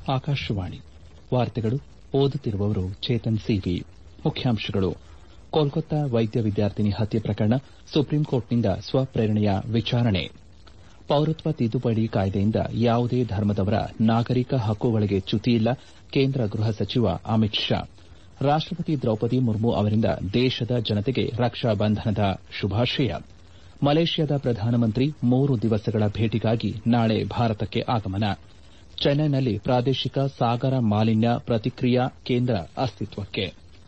ಆಕಾಶವಾಣಿ ವಾರ್ತೆಗಳು ಓದುತ್ತಿರುವವರು ಚೇತನ್ ಸಿವಿ ಮುಖ್ಯಾಂಶಗಳು ಕೋಲ್ಕತ್ತಾ ವೈದ್ಯ ವಿದ್ಯಾರ್ಥಿನಿ ಹತ್ಯೆ ಪ್ರಕರಣ ಸುಪ್ರೀಂಕೋರ್ಟ್ನಿಂದ ಸ್ವಪ್ರೇರಣೆಯ ವಿಚಾರಣೆ ಪೌರತ್ವ ತಿದ್ದುಪಡಿ ಕಾಯ್ದೆಯಿಂದ ಯಾವುದೇ ಧರ್ಮದವರ ನಾಗರಿಕ ಹಕ್ಕುಗಳಿಗೆ ಚ್ಯುತಿಯಿಲ್ಲ ಕೇಂದ್ರ ಗೃಹ ಸಚಿವ ಅಮಿತ್ ಶಾ ರಾಷ್ಟಪತಿ ದ್ರೌಪದಿ ಮುರ್ಮು ಅವರಿಂದ ದೇಶದ ಜನತೆಗೆ ರಕ್ಷಾ ಬಂಧನದ ಶುಭಾಶಯ ಮಲೇಷ್ಯಾದ ಪ್ರಧಾನಮಂತ್ರಿ ಮೂರು ದಿವಸಗಳ ಭೇಟಿಗಾಗಿ ನಾಳೆ ಭಾರತಕ್ಕೆ ಆಗಮನ ಚೆನ್ನೈನಲ್ಲಿ ಪ್ರಾದೇಶಿಕ ಸಾಗರ ಮಾಲಿನ್ಯ ಪ್ರತಿಕ್ರಿಯಾ ಕೇಂದ್ರ ಅಸ್ತಿತ್ವಕ್ಕೆ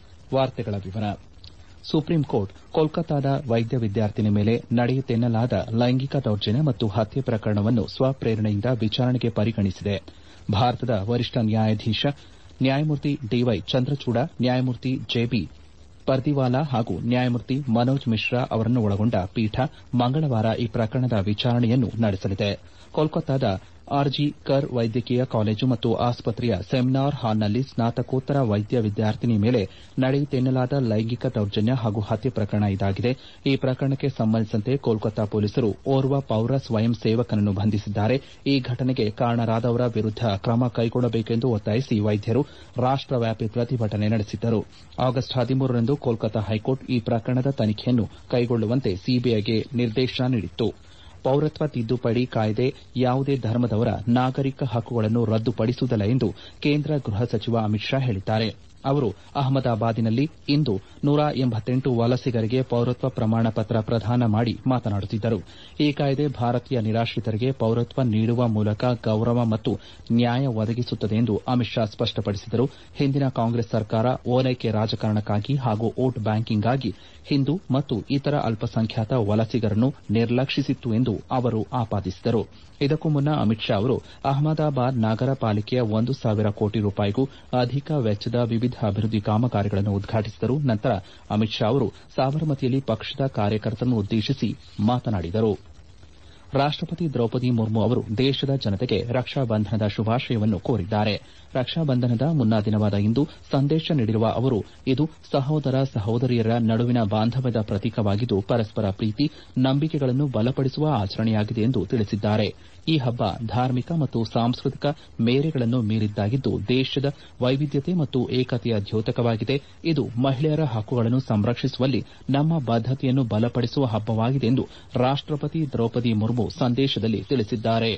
ಸುಪ್ರೀಂಕೋರ್ಟ್ ಕೋಲ್ಕತ್ತಾದ ವೈದ್ಯ ವಿದ್ಯಾರ್ಥಿನಿ ಮೇಲೆ ನಡೆಯಿತೆನ್ನಲಾದ ಲೈಂಗಿಕ ದೌರ್ಜನ್ಯ ಮತ್ತು ಹತ್ಯೆ ಪ್ರಕರಣವನ್ನು ಸ್ವಪ್ರೇರಣೆಯಿಂದ ವಿಚಾರಣೆಗೆ ಪರಿಗಣಿಸಿದೆ ಭಾರತದ ವರಿಷ್ಠ ನ್ಯಾಯಾಧೀಶ ನ್ಯಾಯಮೂರ್ತಿ ಡಿವೈ ಚಂದ್ರಚೂಡ ನ್ಯಾಯಮೂರ್ತಿ ಜೆಬಿ ಪರ್ದಿವಾಲಾ ಹಾಗೂ ನ್ಯಾಯಮೂರ್ತಿ ಮನೋಜ್ ಮಿಶ್ರಾ ಅವರನ್ನೊಳಗೊಂಡ ಪೀಠ ಮಂಗಳವಾರ ಈ ಪ್ರಕರಣದ ವಿಚಾರಣೆಯನ್ನು ನಡೆಸಲಿದೆ ಕೋಲ್ಕತ್ತಾದ ಆರ್ ಜಿ ಕರ್ ವೈದ್ಯಕೀಯ ಕಾಲೇಜು ಮತ್ತು ಆಸ್ಪತ್ರೆಯ ಸೆಮಿನಾರ್ ಹಾಲ್ನಲ್ಲಿ ಸ್ನಾತಕೋತ್ತರ ವೈದ್ಯ ವಿದ್ಯಾರ್ಥಿನಿ ಮೇಲೆ ನಡೆಯಿತೆನ್ನಲಾದ ಲೈಂಗಿಕ ದೌರ್ಜನ್ಯ ಹಾಗೂ ಹತ್ಯೆ ಪ್ರಕರಣ ಇದಾಗಿದೆ ಈ ಪ್ರಕರಣಕ್ಕೆ ಸಂಬಂಧಿಸಿದಂತೆ ಕೋಲ್ಕತ್ತಾ ಪೊಲೀಸರು ಓರ್ವ ಪೌರ ಸ್ವಯಂ ಸೇವಕನನ್ನು ಬಂಧಿಸಿದ್ದಾರೆ ಈ ಘಟನೆಗೆ ಕಾರಣರಾದವರ ವಿರುದ್ದ ಕ್ರಮ ಕೈಗೊಳ್ಳಬೇಕೆಂದು ಒತ್ತಾಯಿಸಿ ವೈದ್ಯರು ರಾಷ್ಟವ್ಯಾಪಿ ಪ್ರತಿಭಟನೆ ನಡೆಸಿದ್ದರು ಆಗಸ್ಟ್ ಹದಿಮೂರರಂದು ಕೋಲ್ಕತ್ತಾ ಹೈಕೋರ್ಟ್ ಈ ಪ್ರಕರಣದ ತನಿಖೆಯನ್ನು ಕೈಗೊಳ್ಳುವಂತೆ ಸಿಬಿಐಗೆ ನಿರ್ದೇಶನ ನೀಡಿತ್ತು ಪೌರತ್ವ ತಿದ್ದುಪಡಿ ಕಾಯ್ದೆ ಯಾವುದೇ ಧರ್ಮದವರ ನಾಗರಿಕ ಹಕ್ಕುಗಳನ್ನು ರದ್ದುಪಡಿಸುವುದಿಲ್ಲ ಎಂದು ಕೇಂದ್ರ ಗೃಹ ಸಚಿವ ಅಮಿತ್ ಶಾ ಹೇಳಿದ್ದಾರೆ ಅವರು ಅಹಮದಾಬಾದಿನಲ್ಲಿ ಇಂದು ನೂರ ಎಂಬತ್ತೆಂಟು ವಲಸಿಗರಿಗೆ ಪೌರತ್ವ ಪ್ರಮಾಣ ಪತ್ರ ಪ್ರದಾನ ಮಾಡಿ ಮಾತನಾಡುತ್ತಿದ್ದರು ಈ ಕಾಯ್ದೆ ಭಾರತೀಯ ನಿರಾಶ್ರಿತರಿಗೆ ಪೌರತ್ವ ನೀಡುವ ಮೂಲಕ ಗೌರವ ಮತ್ತು ನ್ಯಾಯ ಒದಗಿಸುತ್ತದೆ ಎಂದು ಅಮಿತ್ ಶಾ ಸ್ಪಷ್ಟಪಡಿಸಿದರು ಹಿಂದಿನ ಕಾಂಗ್ರೆಸ್ ಸರ್ಕಾರ ಓಲೈಕೆ ರಾಜಕಾರಣಕ್ಕಾಗಿ ಹಾಗೂ ವೋಟ್ ಬ್ಯಾಂಕಿಂಗ್ಗಾಗಿ ಹಿಂದೂ ಮತ್ತು ಇತರ ಅಲ್ಪಸಂಖ್ಯಾತ ವಲಸಿಗರನ್ನು ನಿರ್ಲಕ್ಷಿಸಿತ್ತು ಎಂದು ಅವರು ಆಪಾದಿಸಿದರು ಇದಕ್ಕೂ ಮುನ್ನ ಅಮಿತ್ ಶಾ ಅವರು ಅಹಮದಾಬಾದ್ ನಗರ ಪಾಲಿಕೆಯ ಒಂದು ಸಾವಿರ ಕೋಟಿ ರೂಪಾಯಿಗೂ ಅಧಿಕ ವೆಚ್ಚದ ವಿವಿಧ ಅಭಿವೃದ್ದಿ ಕಾಮಗಾರಿಗಳನ್ನು ಉದ್ಘಾಟಿಸಿದರು ನಂತರ ಅಮಿತ್ ಶಾ ಅವರು ಸಾಬರಮತಿಯಲ್ಲಿ ಪಕ್ಷದ ಕಾರ್ಯಕರ್ತರನ್ನು ಉದ್ದೇಶಿಸಿ ಮಾತನಾಡಿದರು ರಾಷ್ಟಪತಿ ದ್ರೌಪದಿ ಮುರ್ಮು ಅವರು ದೇಶದ ಜನತೆಗೆ ರಕ್ಷಾ ಬಂಧನದ ಶುಭಾಶಯವನ್ನು ಕೋರಿದ್ದಾರೆ ರಕ್ಷಾ ಬಂಧನದ ಮುನ್ನಾ ದಿನವಾದ ಇಂದು ಸಂದೇಶ ನೀಡಿರುವ ಅವರು ಇದು ಸಹೋದರ ಸಹೋದರಿಯರ ನಡುವಿನ ಬಾಂಧವ್ಯದ ಪ್ರತೀಕವಾಗಿದ್ದು ಪರಸ್ಪರ ಪ್ರೀತಿ ನಂಬಿಕೆಗಳನ್ನು ಬಲಪಡಿಸುವ ಆಚರಣೆಯಾಗಿದೆ ಎಂದು ತಿಳಿಸಿದ್ದಾರೆ ಈ ಹಬ್ಬ ಧಾರ್ಮಿಕ ಮತ್ತು ಸಾಂಸ್ಕೃತಿಕ ಮೇರೆಗಳನ್ನು ಮೀರಿದ್ದಾಗಿದ್ದು ದೇಶದ ವೈವಿಧ್ಯತೆ ಮತ್ತು ಏಕತೆಯ ದ್ಯೋತಕವಾಗಿದೆ ಇದು ಮಹಿಳೆಯರ ಹಕ್ಕುಗಳನ್ನು ಸಂರಕ್ಷಿಸುವಲ್ಲಿ ನಮ್ಮ ಬದ್ದತೆಯನ್ನು ಬಲಪಡಿಸುವ ಹಬ್ಬವಾಗಿದೆ ಎಂದು ರಾಷ್ಟಪತಿ ದ್ರೌಪದಿ ಮುರ್ಮು ಸಂದೇಶದಲ್ಲಿ ತಿಳಿಸಿದ್ದಾರೆ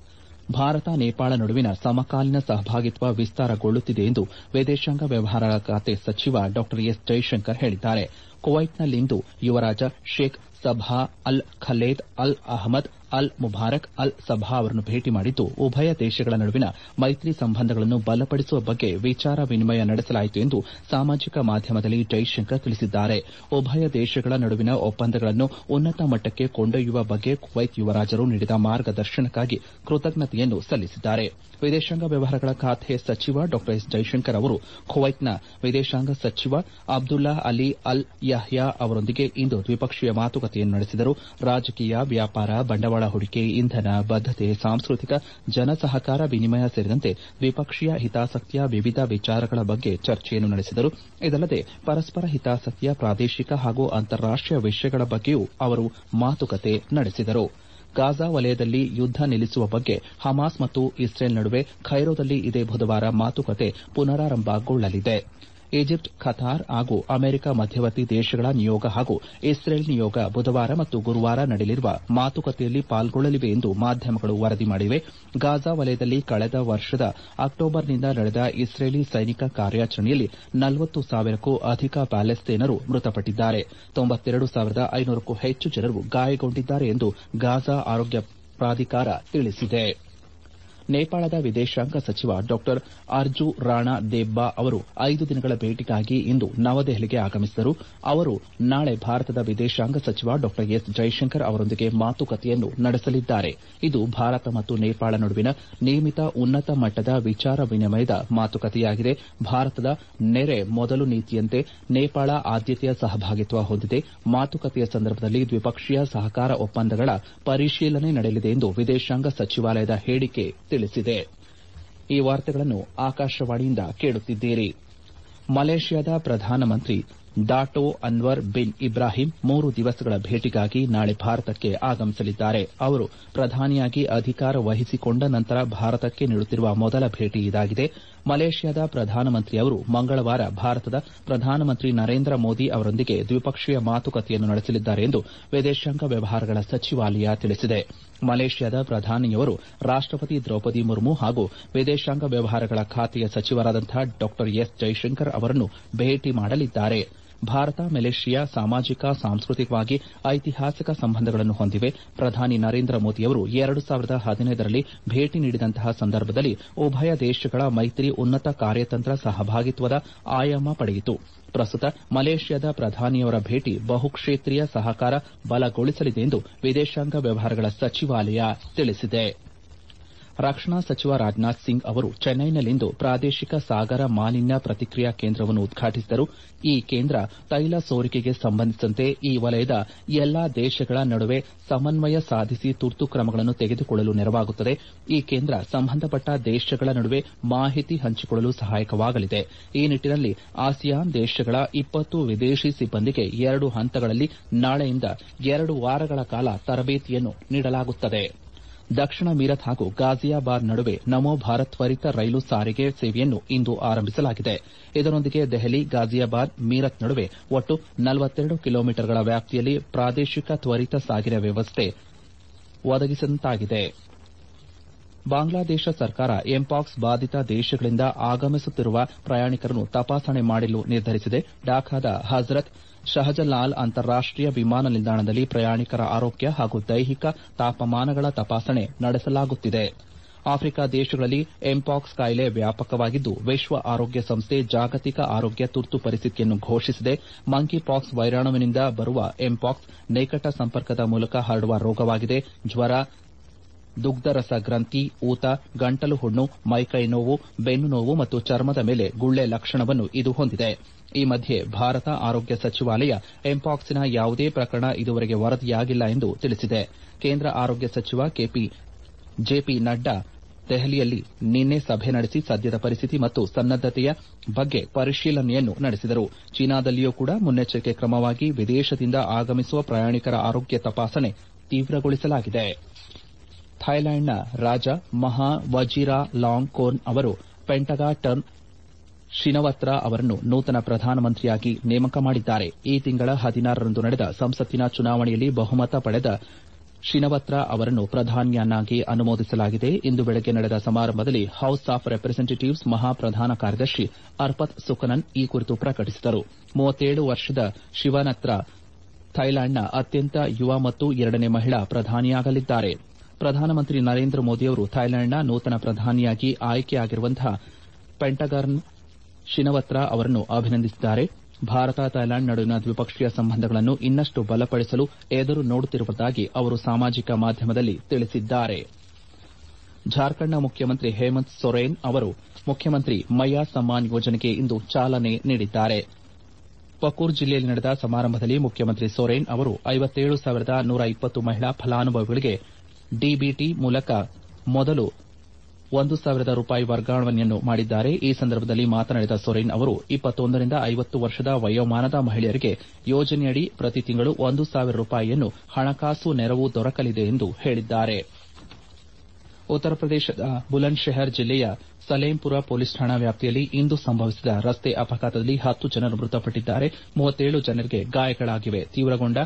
ಭಾರತ ನೇಪಾಳ ನಡುವಿನ ಸಮಕಾಲೀನ ಸಹಭಾಗಿತ್ವ ವಿಸ್ತಾರಗೊಳ್ಳುತ್ತಿದೆ ಎಂದು ವಿದೇಶಾಂಗ ವ್ಯವಹಾರಗಳ ಖಾತೆ ಸಚಿವ ಡಾ ಎಸ್ ಜೈಶಂಕರ್ ಹೇಳಿದ್ದಾರೆ ಕುವೈಟ್ನಲ್ಲಿಂದು ಯುವರಾಜ ಶೇಖ್ ಸಬಾ ಅಲ್ ಖಲೇದ್ ಅಲ್ ಅಹಮದ್ ಅಲ್ ಮುಬಾರಕ್ ಅಲ್ ಸಬಾ ಅವರನ್ನು ಭೇಟಿ ಮಾಡಿದ್ದು ಉಭಯ ದೇಶಗಳ ನಡುವಿನ ಮೈತ್ರಿ ಸಂಬಂಧಗಳನ್ನು ಬಲಪಡಿಸುವ ಬಗ್ಗೆ ವಿಚಾರ ವಿನಿಮಯ ನಡೆಸಲಾಯಿತು ಎಂದು ಸಾಮಾಜಿಕ ಮಾಧ್ಯಮದಲ್ಲಿ ಜೈಶಂಕರ್ ತಿಳಿಸಿದ್ದಾರೆ ಉಭಯ ದೇಶಗಳ ನಡುವಿನ ಒಪ್ಪಂದಗಳನ್ನು ಉನ್ನತ ಮಟ್ಟಕ್ಕೆ ಕೊಂಡೊಯ್ಯುವ ಬಗ್ಗೆ ಕುವೈತ್ ಯುವರಾಜರು ನೀಡಿದ ಮಾರ್ಗದರ್ಶನಕ್ಕಾಗಿ ಕೃತಜ್ಞತೆಯನ್ನು ಸಲ್ಲಿಸಿದ್ದಾರೆ ವಿದೇಶಾಂಗ ವ್ಯವಹಾರಗಳ ಖಾತೆ ಸಚಿವ ಡಾ ಎಸ್ ಜೈಶಂಕರ್ ಅವರು ಕುವೈತ್ನ ವಿದೇಶಾಂಗ ಸಚಿವ ಅಬ್ದುಲ್ಲಾ ಅಲಿ ಅಲ್ ಯಹ್ಯಾ ಅವರೊಂದಿಗೆ ಇಂದು ದ್ವಿಪಕ್ಷೀಯ ಮಾತುಕತೆಯನ್ನು ನಡೆಸಿದರು ರಾಜಕೀಯ ವ್ಯಾಪಾರ ಬಂಡವಾಳ ಹೂಡಿಕೆ ಇಂಧನ ಬದ್ದತೆ ಸಾಂಸ್ಕೃತಿಕ ಜನಸಹಕಾರ ವಿನಿಮಯ ಸೇರಿದಂತೆ ದ್ವಿಪಕ್ಷೀಯ ಹಿತಾಸಕ್ತಿಯ ವಿವಿಧ ವಿಚಾರಗಳ ಬಗ್ಗೆ ಚರ್ಚೆಯನ್ನು ನಡೆಸಿದರು ಇದಲ್ಲದೆ ಪರಸ್ಪರ ಹಿತಾಸಕ್ತಿಯ ಪ್ರಾದೇಶಿಕ ಹಾಗೂ ಅಂತಾರಾಷ್ಟೀಯ ವಿಷಯಗಳ ಬಗ್ಗೆಯೂ ಅವರು ಮಾತುಕತೆ ನಡೆಸಿದರು ಗಾಜಾ ವಲಯದಲ್ಲಿ ಯುದ್ದ ನಿಲ್ಲಿಸುವ ಬಗ್ಗೆ ಹಮಾಸ್ ಮತ್ತು ಇಸ್ರೇಲ್ ನಡುವೆ ಖೈರೋದಲ್ಲಿ ಇದೇ ಬುಧವಾರ ಮಾತುಕತೆ ಪುನರಾರಂಭಗೊಳ್ಳಲಿದೆ ಈಜಿಪ್ಟ್ ಖತಾರ್ ಹಾಗೂ ಅಮೆರಿಕ ಮಧ್ಯವರ್ತಿ ದೇಶಗಳ ನಿಯೋಗ ಹಾಗೂ ಇಸ್ರೇಲ್ ನಿಯೋಗ ಬುಧವಾರ ಮತ್ತು ಗುರುವಾರ ನಡೆಯಲಿರುವ ಮಾತುಕತೆಯಲ್ಲಿ ಪಾಲ್ಗೊಳ್ಳಲಿವೆ ಎಂದು ಮಾಧ್ಯಮಗಳು ವರದಿ ಮಾಡಿವೆ ಗಾಜಾ ವಲಯದಲ್ಲಿ ಕಳೆದ ವರ್ಷದ ಅಕ್ಟೋಬರ್ನಿಂದ ನಡೆದ ಇಸ್ರೇಲಿ ಸೈನಿಕ ಕಾರ್ಯಾಚರಣೆಯಲ್ಲಿ ನಲವತ್ತು ಸಾವಿರಕ್ಕೂ ಅಧಿಕ ಪ್ಯಾಲೆಸ್ತೇನರು ಮೃತಪಟ್ಟಿದ್ದಾರೆ ತೊಂಬತ್ತೆರಡು ಸಾವಿರದ ಐನೂರಕ್ಕೂ ಹೆಚ್ಚು ಜನರು ಗಾಯಗೊಂಡಿದ್ದಾರೆ ಎಂದು ಗಾಜಾ ಆರೋಗ್ಯ ಪ್ರಾಧಿಕಾರ ತಿಳಿಸಿದೆ ನೇಪಾಳದ ವಿದೇಶಾಂಗ ಸಚಿವ ಡಾ ಅರ್ಜು ರಾಣಾ ದೇಬ್ಬಾ ಅವರು ಐದು ದಿನಗಳ ಭೇಟಿಗಾಗಿ ಇಂದು ನವದೆಹಲಿಗೆ ಆಗಮಿಸಿದರು ಅವರು ನಾಳೆ ಭಾರತದ ವಿದೇಶಾಂಗ ಸಚಿವ ಡಾ ಎಸ್ ಜೈಶಂಕರ್ ಅವರೊಂದಿಗೆ ಮಾತುಕತೆಯನ್ನು ನಡೆಸಲಿದ್ದಾರೆ ಇದು ಭಾರತ ಮತ್ತು ನೇಪಾಳ ನಡುವಿನ ನಿಯಮಿತ ಉನ್ನತ ಮಟ್ಟದ ವಿಚಾರ ವಿನಿಮಯದ ಮಾತುಕತೆಯಾಗಿದೆ ಭಾರತದ ನೆರೆ ಮೊದಲು ನೀತಿಯಂತೆ ನೇಪಾಳ ಆದ್ಯತೆಯ ಸಹಭಾಗಿತ್ವ ಹೊಂದಿದೆ ಮಾತುಕತೆಯ ಸಂದರ್ಭದಲ್ಲಿ ದ್ವಿಪಕ್ಷೀಯ ಸಹಕಾರ ಒಪ್ಪಂದಗಳ ಪರಿಶೀಲನೆ ನಡೆಯಲಿದೆ ಎಂದು ವಿದೇಶಾಂಗ ಸಚಿವಾಲಯದ ಹೇಳಿಕೆ ತಿಳಿಸಿದೆ ಮಲೇಷ್ಯಾದ ಪ್ರಧಾನಮಂತ್ರಿ ಡಾಟೋ ಅನ್ವರ್ ಬಿನ್ ಇಬ್ರಾಹಿಂ ಮೂರು ದಿವಸಗಳ ಭೇಟಿಗಾಗಿ ನಾಳೆ ಭಾರತಕ್ಕೆ ಆಗಮಿಸಲಿದ್ದಾರೆ ಅವರು ಪ್ರಧಾನಿಯಾಗಿ ಅಧಿಕಾರ ವಹಿಸಿಕೊಂಡ ನಂತರ ಭಾರತಕ್ಕೆ ನೀಡುತ್ತಿರುವ ಮೊದಲ ಭೇಟಿ ಇದಾಗಿದೆ ಮಲೇಷ್ಯಾದ ಪ್ರಧಾನಮಂತ್ರಿ ಅವರು ಮಂಗಳವಾರ ಭಾರತದ ಪ್ರಧಾನಮಂತ್ರಿ ನರೇಂದ್ರ ಮೋದಿ ಅವರೊಂದಿಗೆ ದ್ವಿಪಕ್ಷೀಯ ಮಾತುಕತೆಯನ್ನು ನಡೆಸಲಿದ್ದಾರೆ ಎಂದು ವಿದೇಶಾಂಗ ವ್ಯವಹಾರಗಳ ಸಚಿವಾಲಯ ತಿಳಿಸಿದೆ ಮಲೇಷ್ಯಾದ ಪ್ರಧಾನಿಯವರು ರಾಷ್ಟಪತಿ ದ್ರೌಪದಿ ಮುರ್ಮು ಹಾಗೂ ವಿದೇಶಾಂಗ ವ್ಯವಹಾರಗಳ ಖಾತೆಯ ಸಚಿವರಾದಂತಹ ಡಾ ಎಸ್ ಜೈಶಂಕರ್ ಅವರನ್ನು ಭೇಟಿ ಮಾಡಲಿದ್ದಾರೆ ಭಾರತ ಮಲೇಷ್ಯಾ ಸಾಮಾಜಿಕ ಸಾಂಸ್ಕೃತಿಕವಾಗಿ ಐತಿಹಾಸಿಕ ಸಂಬಂಧಗಳನ್ನು ಹೊಂದಿವೆ ಪ್ರಧಾನಿ ನರೇಂದ್ರ ಮೋದಿಯವರು ಎರಡು ಸಾವಿರದ ಹದಿನೈದರಲ್ಲಿ ಭೇಟಿ ನೀಡಿದಂತಹ ಸಂದರ್ಭದಲ್ಲಿ ಉಭಯ ದೇಶಗಳ ಮೈತ್ರಿ ಉನ್ನತ ಕಾರ್ಯತಂತ್ರ ಸಹಭಾಗಿತ್ವದ ಆಯಾಮ ಪಡೆಯಿತು ಪ್ರಸ್ತುತ ಮಲೇಷ್ಯಾದ ಪ್ರಧಾನಿಯವರ ಭೇಟಿ ಬಹುಕ್ಷೇತ್ರೀಯ ಸಹಕಾರ ಬಲಗೊಳಿಸಲಿದೆ ಎಂದು ವಿದೇಶಾಂಗ ವ್ಯವಹಾರಗಳ ಸಚಿವಾಲಯ ತಿಳಿಸಿದೆ ರಕ್ಷಣಾ ಸಚಿವ ರಾಜನಾಥ್ ಸಿಂಗ್ ಅವರು ಚೆನ್ನೈನಲ್ಲಿಂದು ಪ್ರಾದೇಶಿಕ ಸಾಗರ ಮಾಲಿನ್ಯ ಪ್ರತಿಕ್ರಿಯಾ ಕೇಂದ್ರವನ್ನು ಉದ್ಘಾಟಿಸಿದರು ಈ ಕೇಂದ್ರ ತೈಲ ಸೋರಿಕೆಗೆ ಸಂಬಂಧಿಸಿದಂತೆ ಈ ವಲಯದ ಎಲ್ಲಾ ದೇಶಗಳ ನಡುವೆ ಸಮನ್ವಯ ಸಾಧಿಸಿ ತುರ್ತು ಕ್ರಮಗಳನ್ನು ತೆಗೆದುಕೊಳ್ಳಲು ನೆರವಾಗುತ್ತದೆ ಈ ಕೇಂದ್ರ ಸಂಬಂಧಪಟ್ಟ ದೇಶಗಳ ನಡುವೆ ಮಾಹಿತಿ ಹಂಚಿಕೊಳ್ಳಲು ಸಹಾಯಕವಾಗಲಿದೆ ಈ ನಿಟ್ಟಿನಲ್ಲಿ ಆಸಿಯಾನ್ ದೇಶಗಳ ಇಪ್ಪತ್ತು ವಿದೇಶಿ ಸಿಬ್ಬಂದಿಗೆ ಎರಡು ಹಂತಗಳಲ್ಲಿ ನಾಳೆಯಿಂದ ಎರಡು ವಾರಗಳ ಕಾಲ ತರಬೇತಿಯನ್ನು ನೀಡಲಾಗುತ್ತದೆ ದಕ್ಷಿಣ ಮೀರತ್ ಹಾಗೂ ಗಾಜಿಯಾಬಾದ್ ನಡುವೆ ನಮೋ ಭಾರತ್ ತ್ವರಿತ ರೈಲು ಸಾರಿಗೆ ಸೇವೆಯನ್ನು ಇಂದು ಆರಂಭಿಸಲಾಗಿದೆ ಇದರೊಂದಿಗೆ ದೆಹಲಿ ಗಾಜಿಯಾಬಾದ್ ಮೀರತ್ ನಡುವೆ ಒಟ್ಟು ನಲವತ್ತೆರಡು ಕಿಲೋಮೀಟರ್ಗಳ ವ್ಯಾಪ್ತಿಯಲ್ಲಿ ಪ್ರಾದೇಶಿಕ ತ್ವರಿತ ಸಾರಿಗೆ ವ್ಯವಸ್ಥೆ ಒದಗಿಸಿದಂತಾಗಿದೆ ಬಾಂಗ್ಲಾದೇಶ ಸರ್ಕಾರ ಎಂಪಾಕ್ಸ್ ಬಾಧಿತ ದೇಶಗಳಿಂದ ಆಗಮಿಸುತ್ತಿರುವ ಪ್ರಯಾಣಿಕರನ್ನು ತಪಾಸಣೆ ಮಾಡಲು ನಿರ್ಧರಿಸಿದೆ ಢಾಕಾದ ಹಜರತ್ ಶಹಜಲಾಲ್ ಅಂತಾರಾಷ್ಟೀಯ ವಿಮಾನ ನಿಲ್ದಾಣದಲ್ಲಿ ಪ್ರಯಾಣಿಕರ ಆರೋಗ್ಯ ಹಾಗೂ ದೈಹಿಕ ತಾಪಮಾನಗಳ ತಪಾಸಣೆ ನಡೆಸಲಾಗುತ್ತಿದೆ ಆಫ್ರಿಕಾ ದೇಶಗಳಲ್ಲಿ ಎಂಪಾಕ್ಸ್ ಕಾಯಿಲೆ ವ್ಯಾಪಕವಾಗಿದ್ದು ವಿಶ್ವ ಆರೋಗ್ಯ ಸಂಸ್ಥೆ ಜಾಗತಿಕ ಆರೋಗ್ಯ ತುರ್ತು ಪರಿಸ್ಥಿತಿಯನ್ನು ಘೋಷಿಸಿದೆ ಮಂಕಿಪಾಕ್ಸ್ ವೈರಾಣುವಿನಿಂದ ಬರುವ ಎಂಪಾಕ್ಸ್ ನಿಕಟ ಸಂಪರ್ಕದ ಮೂಲಕ ಹರಡುವ ರೋಗವಾಗಿದೆ ಜ್ವರ ದುಗ್ಧರಸ ಗ್ರಂಥಿ ಊತ ಗಂಟಲು ಹುಣ್ಣು ಮೈಕೈ ನೋವು ಬೆನ್ನು ನೋವು ಮತ್ತು ಚರ್ಮದ ಮೇಲೆ ಗುಳ್ಳೆ ಲಕ್ಷಣವನ್ನು ಇದು ಹೊಂದಿದೆ ಈ ಮಧ್ಯೆ ಭಾರತ ಆರೋಗ್ಯ ಸಚಿವಾಲಯ ಎಂಪಾಕ್ಸಿನ ಯಾವುದೇ ಪ್ರಕರಣ ಇದುವರೆಗೆ ವರದಿಯಾಗಿಲ್ಲ ಎಂದು ತಿಳಿಸಿದೆ ಕೇಂದ್ರ ಆರೋಗ್ಯ ಸಚಿವ ಜೆಪಿ ನಡ್ಡಾ ದೆಹಲಿಯಲ್ಲಿ ನಿನ್ನೆ ಸಭೆ ನಡೆಸಿ ಸದ್ಯದ ಪರಿಸ್ಥಿತಿ ಮತ್ತು ಸನ್ನದ್ದತೆಯ ಬಗ್ಗೆ ಪರಿಶೀಲನೆಯನ್ನು ನಡೆಸಿದರು ಚೀನಾದಲ್ಲಿಯೂ ಕೂಡ ಮುನ್ನೆಚ್ಚರಿಕೆ ಕ್ರಮವಾಗಿ ವಿದೇಶದಿಂದ ಆಗಮಿಸುವ ಪ್ರಯಾಣಿಕರ ಆರೋಗ್ಯ ತಪಾಸಣೆ ತೀವ್ರಗೊಳಿಸಲಾಗಿದೆ ಥೈಲ್ಯಾಂಡ್ನ ರಾಜ ಮಹಾ ವಜಿರಾ ಲಾಂಗ್ ಕೋರ್ನ್ ಅವರು ಪೆಂಟಗಾ ಟರ್ನ್ ಶಿನವತ್ರ ಅವರನ್ನು ನೂತನ ಪ್ರಧಾನಮಂತ್ರಿಯಾಗಿ ನೇಮಕ ಮಾಡಿದ್ದಾರೆ ಈ ತಿಂಗಳ ಹದಿನಾರರಂದು ನಡೆದ ಸಂಸತ್ತಿನ ಚುನಾವಣೆಯಲ್ಲಿ ಬಹುಮತ ಪಡೆದ ಶಿನವತ್ರ ಅವರನ್ನು ಪ್ರಧಾನಿಯನ್ನಾಗಿ ಅನುಮೋದಿಸಲಾಗಿದೆ ಇಂದು ಬೆಳಗ್ಗೆ ನಡೆದ ಸಮಾರಂಭದಲ್ಲಿ ಹೌಸ್ ಆಫ್ ರೆಪ್ರೆಸೆಂಟೇಟಿವ್ಸ್ ಮಹಾ ಪ್ರಧಾನ ಕಾರ್ಯದರ್ಶಿ ಅರ್ಪತ್ ಸುಕನನ್ ಈ ಕುರಿತು ಪ್ರಕಟಿಸಿದರು ಮೂವತ್ತೇಳು ವರ್ಷದ ಶಿವನತ್ರ ಥೈಲ್ಯಾಂಡ್ನ ಅತ್ಯಂತ ಯುವ ಮತ್ತು ಎರಡನೇ ಮಹಿಳಾ ಪ್ರಧಾನಿಯಾಗಲಿದ್ದಾರೆ ಪ್ರಧಾನಮಂತ್ರಿ ನರೇಂದ್ರ ಮೋದಿಯವರು ಥೈಲ್ಯಾಂಡ್ನ ನೂತನ ಪ್ರಧಾನಿಯಾಗಿ ಆಯ್ಕೆಯಾಗಿರುವಂತಹ ಪೆಂಟಗರ್ನ್ ಶಿನವತ್ರ ಅವರನ್ನು ಅಭಿನಂದಿಸಿದ್ದಾರೆ ಭಾರತ ಥೈಲ್ಯಾಂಡ್ ನಡುವಿನ ದ್ವಿಪಕ್ಷೀಯ ಸಂಬಂಧಗಳನ್ನು ಇನ್ನಷ್ಟು ಬಲಪಡಿಸಲು ಎದುರು ನೋಡುತ್ತಿರುವುದಾಗಿ ಅವರು ಸಾಮಾಜಿಕ ಮಾಧ್ಯಮದಲ್ಲಿ ತಿಳಿಸಿದ್ದಾರೆ ಜಾರ್ಖಂಡ್ನ ಮುಖ್ಯಮಂತ್ರಿ ಹೇಮಂತ್ ಸೊರೇನ್ ಅವರು ಮುಖ್ಯಮಂತ್ರಿ ಮಯ್ಯಾ ಸಮ್ಮಾನ್ ಯೋಜನೆಗೆ ಇಂದು ಚಾಲನೆ ನೀಡಿದ್ದಾರೆ ಪಕೂರ್ ಜಿಲ್ಲೆಯಲ್ಲಿ ನಡೆದ ಸಮಾರಂಭದಲ್ಲಿ ಮುಖ್ಯಮಂತ್ರಿ ಸೊರೇನ್ ಅವರು ಐವತ್ತೇಳು ಸಾವಿರದ ನೂರ ಇಪ್ಪತ್ತು ಮಹಿಳಾ ಫಲಾನುಭವಿಗಳಿಗೆ ಡಿಬಿಟಿ ಮೂಲಕ ಮೊದಲು ಒಂದು ಸಾವಿರದ ರೂಪಾಯಿ ವರ್ಗಾವಣೆಯನ್ನು ಮಾಡಿದ್ದಾರೆ ಈ ಸಂದರ್ಭದಲ್ಲಿ ಮಾತನಾಡಿದ ಸೊರೇನ್ ಅವರು ಇಪ್ಪತ್ತೊಂದರಿಂದ ಐವತ್ತು ವರ್ಷದ ವಯೋಮಾನದ ಮಹಿಳೆಯರಿಗೆ ಯೋಜನೆಯಡಿ ಪ್ರತಿ ತಿಂಗಳು ಒಂದು ಸಾವಿರ ರೂಪಾಯಿಯನ್ನು ಹಣಕಾಸು ನೆರವು ದೊರಕಲಿದೆ ಎಂದು ಹೇಳಿದ್ದಾರೆ ಉತ್ತರ ಪ್ರದೇಶದ ಬುಲಂದ್ ಶೆಹರ್ ಜಿಲ್ಲೆಯ ಸಲೇಂಪುರ ಪೊಲೀಸ್ ಠಾಣಾ ವ್ಯಾಪ್ತಿಯಲ್ಲಿ ಇಂದು ಸಂಭವಿಸಿದ ರಸ್ತೆ ಅಪಘಾತದಲ್ಲಿ ಹತ್ತು ಜನರು ಮೃತಪಟ್ಟಿದ್ದಾರೆ ಮೂವತ್ತೇಳು ಜನರಿಗೆ ಗಾಯಗಳಾಗಿವೆ ತೀವ್ರಗೊಂಡ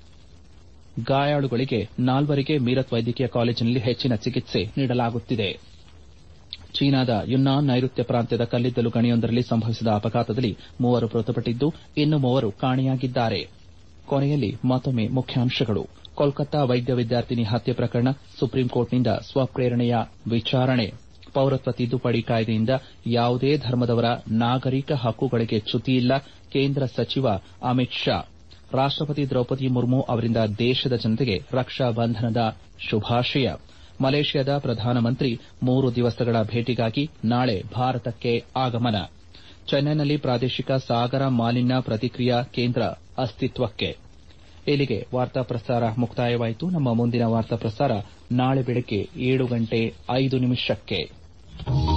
ಗಾಯಾಳುಗಳಿಗೆ ನಾಲ್ವರಿಗೆ ಮೀರತ್ ವೈದ್ಯಕೀಯ ಕಾಲೇಜಿನಲ್ಲಿ ಹೆಚ್ಚಿನ ಚಿಕಿತ್ಸೆ ನೀಡಲಾಗುತ್ತಿದೆ ಚೀನಾದ ಯುನ್ನಾನ್ ನೈಋತ್ಯ ಪ್ರಾಂತ್ಯದ ಕಲ್ಲಿದ್ದಲು ಗಣಿಯೊಂದರಲ್ಲಿ ಸಂಭವಿಸಿದ ಅಪಘಾತದಲ್ಲಿ ಮೂವರು ಮೃತಪಟ್ಟಿದ್ದು ಇನ್ನು ಮೂವರು ಕಾಣೆಯಾಗಿದ್ದಾರೆ ಕೊನೆಯಲ್ಲಿ ಮತ್ತೊಮ್ಮೆ ಮುಖ್ಯಾಂಶಗಳು ಕೋಲ್ಕತ್ತಾ ವೈದ್ಯ ವಿದ್ಯಾರ್ಥಿನಿ ಹತ್ಯೆ ಪ್ರಕರಣ ಸುಪ್ರೀಂಕೋರ್ಟ್ನಿಂದ ಸ್ವಪ್ರೇರಣೆಯ ವಿಚಾರಣೆ ಪೌರತ್ವ ತಿದ್ದುಪಡಿ ಕಾಯ್ದೆಯಿಂದ ಯಾವುದೇ ಧರ್ಮದವರ ನಾಗರಿಕ ಹಕ್ಕುಗಳಿಗೆ ಚ್ಯುತಿಯಿಲ್ಲ ಕೇಂದ್ರ ಸಚಿವ ಅಮಿತ್ ಶಾ ರಾಷ್ಟಪತಿ ದ್ರೌಪದಿ ಮುರ್ಮು ಅವರಿಂದ ದೇಶದ ಜನತೆಗೆ ರಕ್ಷಾ ಬಂಧನದ ಶುಭಾಶಯ ಮಲೇಷ್ಯಾದ ಪ್ರಧಾನಮಂತ್ರಿ ಮೂರು ದಿವಸಗಳ ಭೇಟಿಗಾಗಿ ನಾಳೆ ಭಾರತಕ್ಕೆ ಆಗಮನ ಚೆನ್ನೈನಲ್ಲಿ ಪ್ರಾದೇಶಿಕ ಸಾಗರ ಮಾಲಿನ್ಯ ಪ್ರತಿಕ್ರಿಯಾ ಕೇಂದ್ರ ಅಸ್ತಿತ್ವಕ್ಕೆ ಇಲ್ಲಿಗೆ ವಾರ್ತಾ ಪ್ರಸಾರ ಮುಕ್ತಾಯವಾಯಿತು ನಮ್ಮ ಮುಂದಿನ ವಾರ್ತಾ ಪ್ರಸಾರ ನಾಳೆ ಬೆಳಗ್ಗೆ ಏಳು ಗಂಟೆ ಐದು ನಿಮಿಷಕ್ಕೆ